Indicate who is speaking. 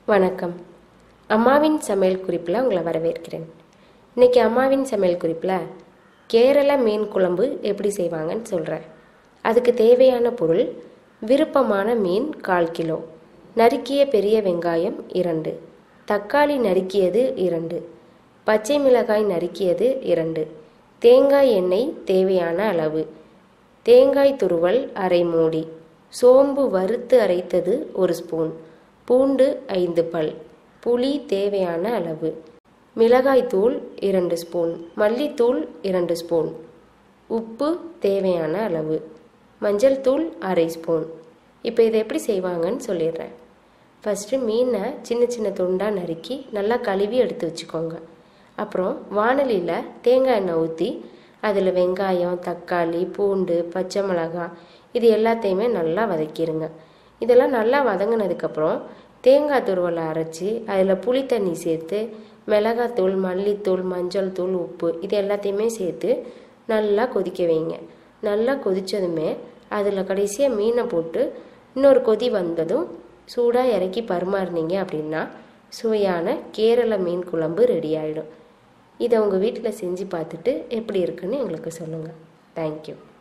Speaker 1: வணக்கம் அம்மாவின் சமையல் குறிப்பில் உங்களை வரவேற்கிறேன் இன்னைக்கு அம்மாவின் சமையல் குறிப்பில் கேரள மீன் குழம்பு எப்படி செய்வாங்கன்னு சொல்கிறேன் அதுக்கு தேவையான பொருள் விருப்பமான மீன் கால் கிலோ நறுக்கிய பெரிய வெங்காயம் இரண்டு தக்காளி நறுக்கியது இரண்டு பச்சை மிளகாய் நறுக்கியது இரண்டு தேங்காய் எண்ணெய் தேவையான அளவு தேங்காய் துருவல் அரை மூடி சோம்பு வறுத்து அரைத்தது ஒரு ஸ்பூன் பூண்டு ஐந்து பல் புளி தேவையான அளவு மிளகாய்த்தூள் இரண்டு ஸ்பூன் மல்லித்தூள் இரண்டு ஸ்பூன் உப்பு தேவையான அளவு மஞ்சள் தூள் அரை ஸ்பூன் இப்போ இதை எப்படி செய்வாங்கன்னு சொல்லிடுறேன் ஃபஸ்ட்டு மீனை சின்ன சின்ன துண்டாக நறுக்கி நல்லா கழுவி எடுத்து வச்சுக்கோங்க அப்புறம் வானலியில் தேங்காய் எண்ணெய் ஊற்றி அதில் வெங்காயம் தக்காளி பூண்டு பச்சை மிளகாய் இது எல்லாத்தையுமே நல்லா வதக்கிடுங்க இதெல்லாம் நல்லா வதங்கினதுக்கப்புறம் தேங்காய் துருவலை அரைச்சி அதில் புளி தண்ணி சேர்த்து மிளகாத்தூள் மல்லித்தூள் மஞ்சள் தூள் உப்பு இது எல்லாத்தையுமே சேர்த்து நல்லா கொதிக்க வைங்க நல்லா கொதித்ததுமே அதில் கடைசியாக மீனை போட்டு இன்னொரு கொதி வந்ததும் சூடாக இறக்கி பரிமாறினீங்க அப்படின்னா சுவையான கேரள மீன் குழம்பு ரெடி ஆகிடும் இதை உங்கள் வீட்டில் செஞ்சு பார்த்துட்டு எப்படி இருக்குன்னு எங்களுக்கு சொல்லுங்கள் தேங்க்யூ